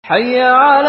حي على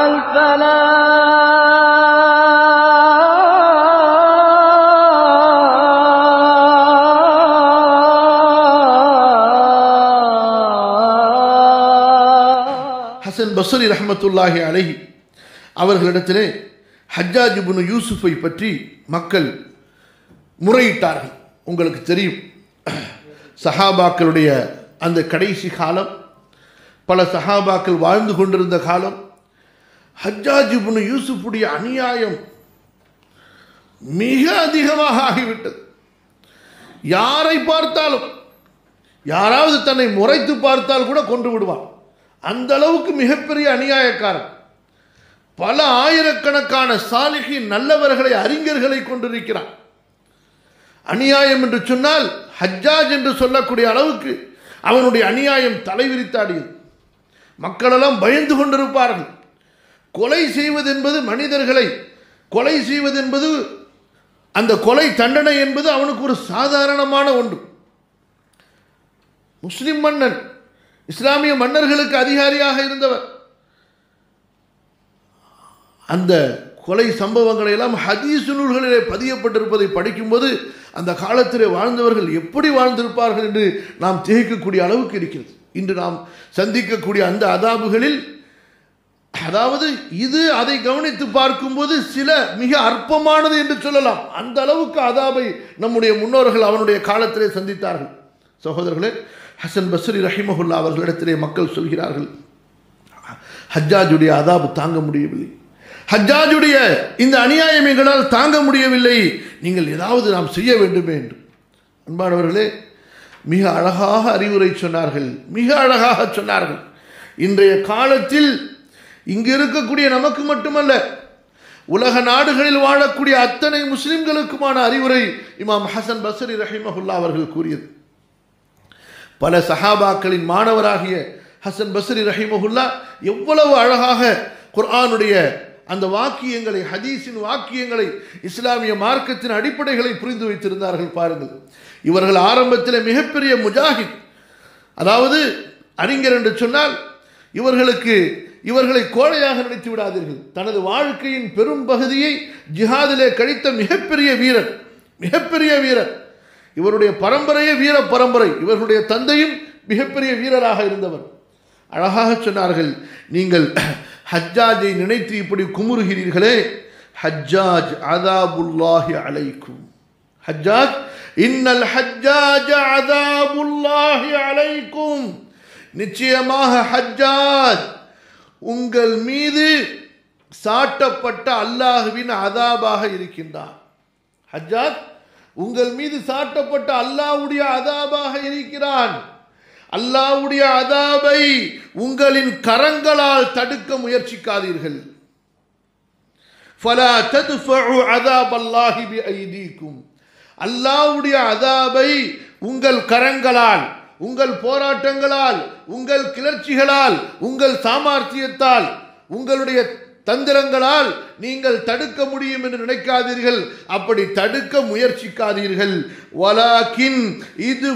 الفلاح ஹசன் பஸ்ரி ரஹமத்துல்லாஹி அலைஹி அவர்களிடத்திலே ஹஜ்ஜாஜ் இப்னு யூசுஃபை பற்றி மக்கள் முறையிட்டார்கள் உங்களுக்கு தெரியும் சஹாபாக்களுடைய அந்த கடைசி காலம் பல சஹாபாக்கள் வாழ்ந்து கொண்டிருந்த காலம் ஹஜ்ஜாஜ் இப்னு யூசுஃபுடைய அநியாயம் மிக அதிகமாக ஆகிவிட்டது யாரை பார்த்தாலும் யாராவது தன்னை முறைத்து பார்த்தால் கூட கொண்டு விடுவான் அந்த அளவுக்கு மிகப்பெரிய அநியாயக்காரன் பல ஆயிரக்கணக்கான சாலிகி நல்லவர்களை அறிஞர்களை கொண்டிருக்கிறான் அநியாயம் என்று சொன்னால் ஹஜ்ஜாஜ் என்று சொல்லக்கூடிய அளவுக்கு அவனுடைய அநியாயம் தலைவிரித்தாடியது மக்களெல்லாம் பயந்து கொண்டிருப்பார்கள் கொலை செய்வது என்பது மனிதர்களை கொலை செய்வது என்பது அந்த கொலை தண்டனை என்பது அவனுக்கு ஒரு சாதாரணமான ஒன்று முஸ்லிம் மன்னன் இஸ்லாமிய மன்னர்களுக்கு அதிகாரியாக இருந்தவர் அந்த கொலை சம்பவங்களை எல்லாம் ஹதீஸ் நூல்களிலே பதியப்பட்டிருப்பதை படிக்கும்போது அந்த காலத்திலே வாழ்ந்தவர்கள் எப்படி வாழ்ந்திருப்பார்கள் என்று நாம் திகைக்கக்கூடிய அளவுக்கு இருக்கிறது இன்று நாம் சந்திக்கக்கூடிய அந்த அதாபுகளில் அதாவது இது அதை கவனித்து பார்க்கும்போது சில மிக அற்பமானது என்று சொல்லலாம் அந்த அளவுக்கு அதாபை நம்முடைய முன்னோர்கள் அவனுடைய காலத்திலே சந்தித்தார்கள் சகோதரர்களே ஹசன் பஸ்ரி ரஹிமஹுல்லா அவர்களிடத்திலே மக்கள் சொல்கிறார்கள் ஹஜ்ஜாஜுடைய அதாபு தாங்க முடியவில்லை ஹஜ்ஜாஜுடைய இந்த அநியாயம் எங்களால் தாங்க முடியவில்லை நீங்கள் ஏதாவது நாம் செய்ய வேண்டுமே என்று அன்பானவர்களே மிக அழகாக அறிவுரை சொன்னார்கள் மிக அழகாக சொன்னார்கள் இன்றைய காலத்தில் இங்கு இருக்கக்கூடிய நமக்கு மட்டுமல்ல உலக நாடுகளில் வாழக்கூடிய அத்தனை முஸ்லிம்களுக்குமான அறிவுரை இமாம் ஹசன் பசரி ரஹிமஹுல்லா அவர்கள் கூறியது பல சஹாபாக்களின் மாணவராகிய ஹசன் பஸ்ரி ரஹிமஹுல்லா எவ்வளவு அழகாக குர்ஆனுடைய அந்த வாக்கியங்களை ஹதீஸின் வாக்கியங்களை இஸ்லாமிய மார்க்கத்தின் அடிப்படைகளை புரிந்து வைத்திருந்தார்கள் பாருங்கள் இவர்கள் ஆரம்பத்தில் மிகப்பெரிய முஜாஹித் அதாவது அறிஞர் என்று சொன்னால் இவர்களுக்கு இவர்களை கோழையாக நினைத்து விடாதீர்கள் தனது வாழ்க்கையின் பெரும் பகுதியை ஜிஹாதிலே கழித்த மிகப்பெரிய வீரர் மிகப்பெரிய வீரர் இவருடைய பரம்பரையே வீர பரம்பரை இவர்களுடைய தந்தையும் மிகப்பெரிய வீரராக இருந்தவர் அழகாக சொன்னார்கள் நீங்கள் ஹஜ்ஜாஜை நினைத்து இப்படி குமுறுகிறீர்களே ஹஜ்ஜாஜ் அதாபுல்லாஹி அலைக்கும் ஹஜ்ஜாஜ் இன்னல் ஹஜ்ஜாஜ் அதாபுல்லாஹி அலைக்கும் நிச்சயமாக ஹஜ்ஜாஜ் உங்கள் மீது சாட்டப்பட்ட அல்லாஹுவின் அதாபாக இருக்கின்றான் ஹஜ்ஜாஜ் உங்கள் மீது சாட்டப்பட்ட அல்லாவுடைய அதாபாக இருக்கிறான் அல்லாவுடைய அதாபை உங்களின் கரங்களால் தடுக்க முயற்சிக்காதீர்கள் ஃபலா தத்ஃபஉ அதாப் அல்லாஹி பிஐதீக்கும் அல்லாவுடைய அதாபை உங்கள் கரங்களால் உங்கள் போராட்டங்களால் உங்கள் கிளர்ச்சிகளால் உங்கள் சாமர்த்தியத்தால் உங்களுடைய தந்திரங்களால் நீங்கள் தடுக்க முடியும் என்று நினைக்காதீர்கள் அப்படி தடுக்க முயற்சிக்காதீர்கள் வலாக்கின் இது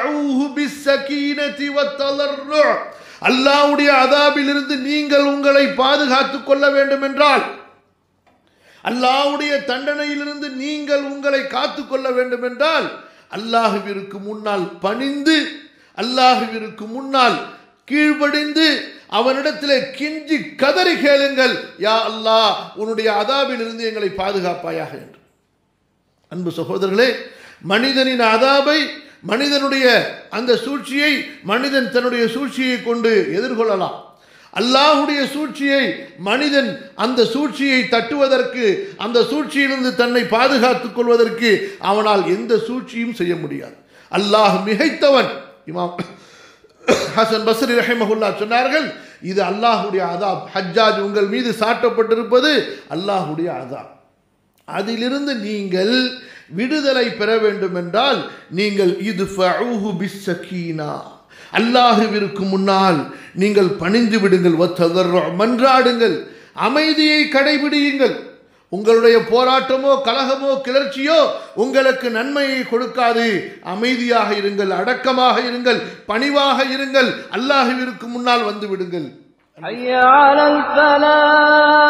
அல்லாவுடைய அதாபிலிருந்து நீங்கள் உங்களை பாதுகாத்துக் கொள்ள வேண்டும் என்றால் அல்லாவுடைய தண்டனையிலிருந்து நீங்கள் உங்களை காத்து கொள்ள வேண்டும் என்றால் அல்லாஹுவிற்கு முன்னால் பணிந்து அல்லாஹுவிற்கு முன்னால் கீழ்ப்படிந்து அவனிடத்தில் கிஞ்சி கதறி கேளுங்கள் யா அல்லாஹ் உன்னுடைய அதாபிலிருந்து எங்களை பாதுகாப்பாயாக என்று அன்பு சகோதரர்களே மனிதனின் அதாபை மனிதனுடைய அந்த சூழ்ச்சியை மனிதன் தன்னுடைய சூழ்ச்சியை கொண்டு எதிர்கொள்ளலாம் அல்லாஹுடைய சூழ்ச்சியை மனிதன் அந்த சூழ்ச்சியை தட்டுவதற்கு அந்த சூழ்ச்சியிலிருந்து தன்னை பாதுகாத்துக் கொள்வதற்கு அவனால் எந்த சூழ்ச்சியும் செய்ய முடியாது அல்லாஹ் மிகைத்தவன் இமாம் ஹசன் பஸ்ரி ரஹிமஹுல்லா சொன்னார்கள் இது அல்லாஹுடைய அதாப் ஹஜ்ஜாஜ் உங்கள் மீது சாட்டப்பட்டிருப்பது அல்லாஹுடைய அதாப் அதிலிருந்து நீங்கள் விடுதலை பெற வேண்டும் என்றால் நீங்கள் இது பிஸ்ஸகீனா அல்லாஹுவிற்கு முன்னால் நீங்கள் பணிந்து விடுங்கள் மன்றாடுங்கள் அமைதியை கடைபிடியுங்கள் உங்களுடைய போராட்டமோ கலகமோ கிளர்ச்சியோ உங்களுக்கு நன்மையை கொடுக்காது அமைதியாக இருங்கள் அடக்கமாக இருங்கள் பணிவாக இருங்கள் அல்லாஹுவிற்கு முன்னால் வந்து விடுங்கள் حي على الفلاح